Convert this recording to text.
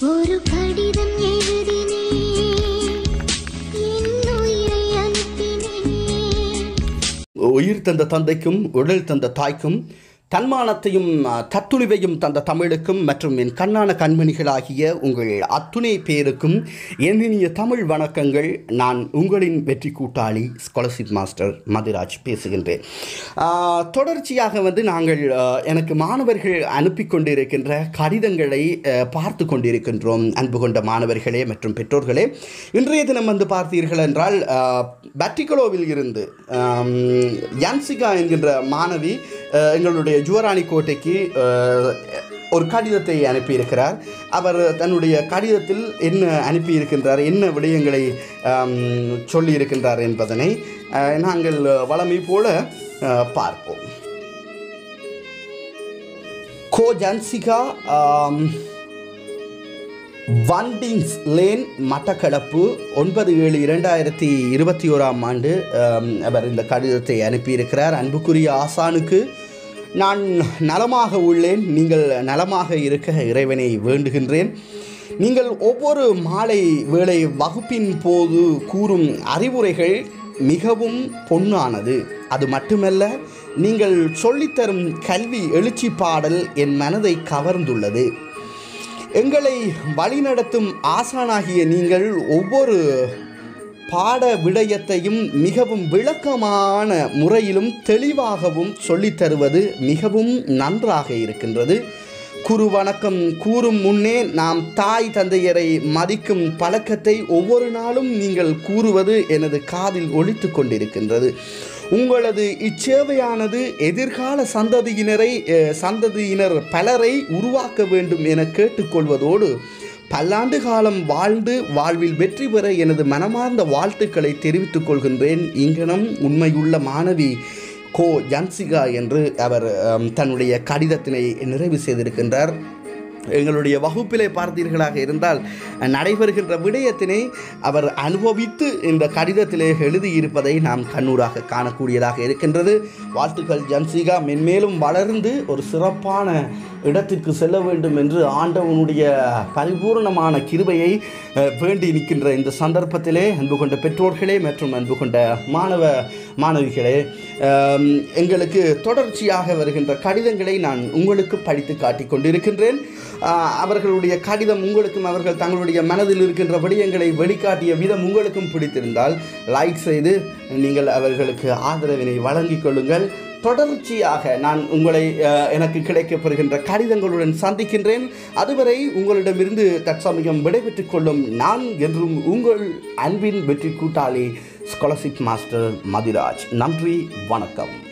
ஒரு கடிதம் எழுதினேன் என் உயிரை அனுப்பினேன் உயிர் தந்த தந்தைக்கும் உடல் தந்த தாய்க்கும் தன்மானத்தையும் அஹ், தத்துணிவையும் தந்த தமிழுக்கும் மற்றும் என் கண்ணான கண்மணிகளாகிய உங்கள் அத்துணை பேருக்கும் என்னினிய தமிழ் வணக்கங்கள் நான் உங்களின் வெற்றி கூட்டாளி ஸ்காலர்ஷிப் மாஸ்டர் மதிராஜ் பேசுகின்றேன் ஆஹ், தொடர்ச்சியாக வந்து நாங்கள் அஹ், எனக்கு மாணவர்கள் அனுப்பி கொண்டிருக்கின்ற கடிதங்களை அஹ், பார்த்து கொண்டிருக்கின்றோம் அன்பு கொண்ட மாணவர்களே மற்றும் பெற்றோர்களே இன்றைய தினம் வந்து பார்த்தீர்கள் என்றால் அஹ், பட்டிகலோவில் இருந்து ஆம், யான்சிகா என்கின்ற மாணவி அஹ், எங்களுடைய ஜுவராணி கோட்டைக்கு அஹ், ஒரு கடிதத்தை அனுப்பியிருக்கிறார் அவர் தன்னுடைய கடிதத்தில் என்ன அனுப்பியிருக்கின்றார் என்ன விடயங்களை ஆம், சொல்லியிருக்கின்றார் என்பதனை அஹ், நாங்கள் வளமை போல அஹ், பார்ப்போம் கோ ஜான்சிகா ஆம், வண்டிங்ஸ் லேன் மட்டக்களப்பு ஒன்பது ஏழு இரண்டாயிரத்தி இருபத்தி ஓராம் ஆண்டு ஆம், அவர் இந்த கடிதத்தை அனுப்பியிருக்கிறார் அன்புக்குரிய ஆசானுக்கு நான் நலமாக உள்ளேன் நீங்கள் நலமாக இருக்க இறைவனை வேண்டுகின்றேன் நீங்கள் ஒவ்வொரு மாலை வேளை வகுப்பின் போது கூறும் அறிவுரைகள் மிகவும் பொன்னானது அது மட்டுமல்ல நீங்கள் சொல்லித்தரும் கல்வி எழுச்சி பாடல் என் மனதை கவர்ந்துள்ளது எங்களை வழிநடத்தும் ஆசானாகிய நீங்கள் ஒவ்வொரு பாட விடயத்தையும் மிகவும் விளக்கமான முறையிலும் தெளிவாகவும் சொல்லித் தருவது மிகவும் நன்றாக இருக்கின்றது குரு வணக்கம் கூறும் முன்னே நாம் தாய் தந்தையரை மதிக்கும் பழக்கத்தை ஒவ்வொரு நாளும் நீங்கள் கூறுவது எனது காதில் ஒலித்து கொண்டிருக்கின்றது உங்களது இச்சேவையானது எதிர்கால சந்ததியினரை அஹ், சந்ததியினர் பலரை உருவாக்க வேண்டும் என கேட்டுக்கொள்வதோடு பல்லாண்டு காலம் வாழ்ந்து வாழ்வில் வெற்றி பெற எனது மனமார்ந்த வாழ்த்துக்களை தெரிவித்துக் கொள்கின்றேன் இங்கனம் உண்மையுள்ள மாணவி கோ ஜன்சிகா என்று அவர் அம், தன்னுடைய கடிதத்தினை நிறைவு செய்திருக்கின்றார் எங்களுடைய வகுப்பிலே பார்த்தீர்களாக இருந்தால் நடைபெறுகின்ற விடயத்தினை அவர் அனுபவித்து இந்த கடிதத்திலே எழுதியிருப்பதை நாம் கண்ணூராக காணக்கூடியதாக இருக்கின்றது வாழ்த்துக்கள் ஜன்சிகா மென்மேலும் வளர்ந்து ஒரு சிறப்பான இடத்திற்கு செல்ல வேண்டும் என்று ஆண்டவனுடைய பரிபூர்ணமான கிருபையை அஹ், வேண்டி நிற்கின்ற இந்த சந்தர்ப்பத்திலே அன்பு கொண்ட பெற்றோர்களே மற்றும் அன்பு கொண்ட மாணவ மாணவிகளே ஆம், எங்களுக்கு தொடர்ச்சியாக வருகின்ற கடிதங்களை நான் உங்களுக்கு படித்து காட்டிக் கொண்டிருக்கின்றேன் ஆஹ், அவர்களுடைய கடிதம் உங்களுக்கும் அவர்கள் தங்களுடைய மனதில் இருக்கின்ற விடயங்களை வெளிக்காட்டிய விதம் உங்களுக்கும் பிடித்திருந்தால் லைக் செய்து நீங்கள் அவர்களுக்கு ஆதரவினை வழங்கிக் கொள்ளுங்கள் தொடர்ச்சியாக நான் உங்களை அஹ், எனக்கு கிடைக்கப்பெறுகின்ற கடிதங்களுடன் சந்திக்கின்றேன் அதுவரை உங்களிடமிருந்து தற்சமயம் விடைபெற்றுக் கொள்ளும் நான் என்றும் உங்கள் அன்பின் வெற்றி கூட்டாளி ஸ்காலர்ஷிப் மாஸ்டர் மதிராஜ் நன்றி வணக்கம்